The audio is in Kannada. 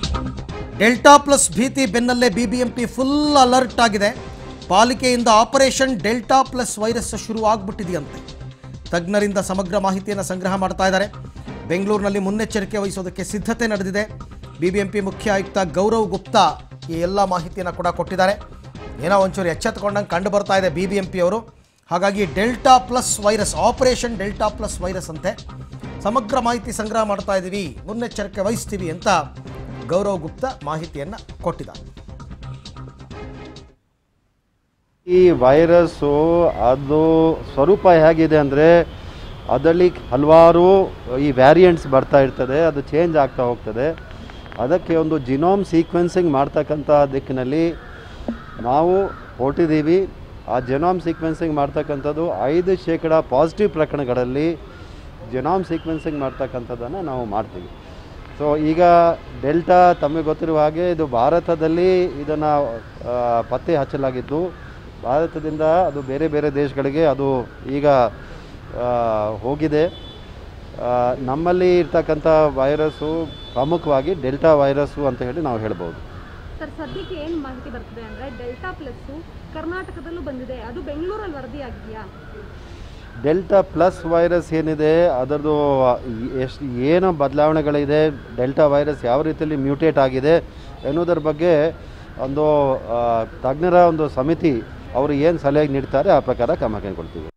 ಡೆಲ್ಟಾ ಪ್ಲಸ್ ಭೀತಿ ಬೆನ್ನಲ್ಲೇ ಬಿಬಿಎಂಪಿ ಫುಲ್ ಅಲರ್ಟ್ ಆಗಿದೆ ಪಾಲಿಕೆಯಿಂದ ಆಪರೇಷನ್ ಡೆಲ್ಟಾ ಪ್ಲಸ್ ವೈರಸ್ ಶುರು ಆಗ್ಬಿಟ್ಟಿದೆಯಂತೆ ತಜ್ಞರಿಂದ ಸಮಗ್ರ ಮಾಹಿತಿಯನ್ನು ಸಂಗ್ರಹ ಮಾಡ್ತಾ ಇದ್ದಾರೆ ಬೆಂಗಳೂರಿನಲ್ಲಿ ಮುನ್ನೆಚ್ಚರಿಕೆ ವಹಿಸೋದಕ್ಕೆ ಸಿದ್ಧತೆ ನಡೆದಿದೆ ಬಿಬಿಎಂಪಿ ಮುಖ್ಯ ಆಯುಕ್ತ ಗೌರವ್ ಗುಪ್ತಾ ಈ ಎಲ್ಲ ಮಾಹಿತಿಯನ್ನು ಕೂಡ ಕೊಟ್ಟಿದ್ದಾರೆ ಏನೋ ಒಂಚೂರು ಎಚ್ಚೆತ್ತುಕೊಂಡಂಗೆ ಕಂಡು ಬರ್ತಾ ಇದೆ ಬಿ ಬಿ ಎಂ ಪಿ ಅವರು ಹಾಗಾಗಿ delta plus virus operation delta plus virus ಅಂತೆ ಸಮಗ್ರ ಮಾಹಿತಿ ಸಂಗ್ರಹ ಮಾಡ್ತಾ ಇದ್ದೀವಿ ಮುನ್ನೆಚ್ಚರಿಕೆ ವಹಿಸ್ತೀವಿ ಅಂತ ಗೌರವ್ ಗುಪ್ತಾ ಮಾಹಿತಿಯನ್ನು ಕೊಟ್ಟಿದ್ದಾರೆ ಈ ವೈರಸ್ಸು ಅದು ಸ್ವರೂಪ ಹೇಗಿದೆ ಅಂದರೆ ಅದರಲ್ಲಿ ಹಲವಾರು ಈ ವ್ಯಾರಿಯಂಟ್ಸ್ ಬರ್ತಾ ಇರ್ತದೆ ಅದು ಚೇಂಜ್ ಆಗ್ತಾ ಹೋಗ್ತದೆ ಅದಕ್ಕೆ ಒಂದು ಜಿನೋಮ್ ಸೀಕ್ವೆನ್ಸಿಂಗ್ ಮಾಡ್ತಕ್ಕಂಥ ದಿಕ್ಕಿನಲ್ಲಿ ನಾವು ಹೊರಟಿದ್ದೀವಿ ಆ ಜೆನೋಮ್ ಸೀಕ್ವೆನ್ಸಿಂಗ್ ಮಾಡ್ತಕ್ಕಂಥದ್ದು ಐದು ಶೇಕಡ ಪಾಸಿಟಿವ್ ಪ್ರಕರಣಗಳಲ್ಲಿ ಜೆನೋಮ್ ಸೀಕ್ವೆನ್ಸಿಂಗ್ ಮಾಡ್ತಕ್ಕಂಥದ್ದನ್ನು ನಾವು ಮಾಡ್ತೀವಿ ಸೊ ಈಗ ಡೆಲ್ಟಾ ತಮಗೆ ಗೊತ್ತಿರುವ ಹಾಗೆ ಇದು ಭಾರತದಲ್ಲಿ ಇದನ್ನು ಪತ್ತೆ ಹಚ್ಚಲಾಗಿದ್ದು ಭಾರತದಿಂದ ಅದು ಬೇರೆ ಬೇರೆ ದೇಶಗಳಿಗೆ ಅದು ಈಗ ಆ, ಹೋಗಿದೆ ಆ, ನಮ್ಮಲ್ಲಿ ಇರ್ತಕ್ಕಂಥ ವೈರಸ್ಸು ಪ್ರಮುಖವಾಗಿ ಡೆಲ್ಟಾ ವೈರಸ್ಸು ಅಂತ ಹೇಳಿ ನಾವು ಹೇಳ್ಬೋದು ಸರ್ ಸದ್ಯಕ್ಕೆ ಏನು ಮಾಹಿತಿ ಬರ್ತದೆ ಅಂದರೆ ಡೆಲ್ಟಾ ಪ್ಲಸ್ಸು ಕರ್ನಾಟಕದಲ್ಲೂ ಬಂದಿದೆ ಅದು ಬೆಂಗಳೂರಲ್ಲಿ ವರದಿ ಆಗಿದೆಯಾ ಡೆಲ್ಟಾ ಪ್ಲಸ್ ವೈರಸ್ ಏನಿದೆ ಅದರದ್ದು ಎಷ್ಟು ಏನು ಬದಲಾವಣೆಗಳಿದೆ ಡೆಲ್ಟಾ ವೈರಸ್ ಯಾವ ರೀತಿಯಲ್ಲಿ ಮ್ಯೂಟೇಟ್ ಆಗಿದೆ ಎನ್ನುವುದರ ಬಗ್ಗೆ ಒಂದು ಆ, ತಜ್ಞರ ಒಂದು ಸಮಿತಿ ಅವರು ಏನು ಸಲಹೆ ನೀಡ್ತಾರೆ ಆ ಪ್ರಕಾರ ಕ್ರಮ ಕೈಗೊಳ್ತೀವಿ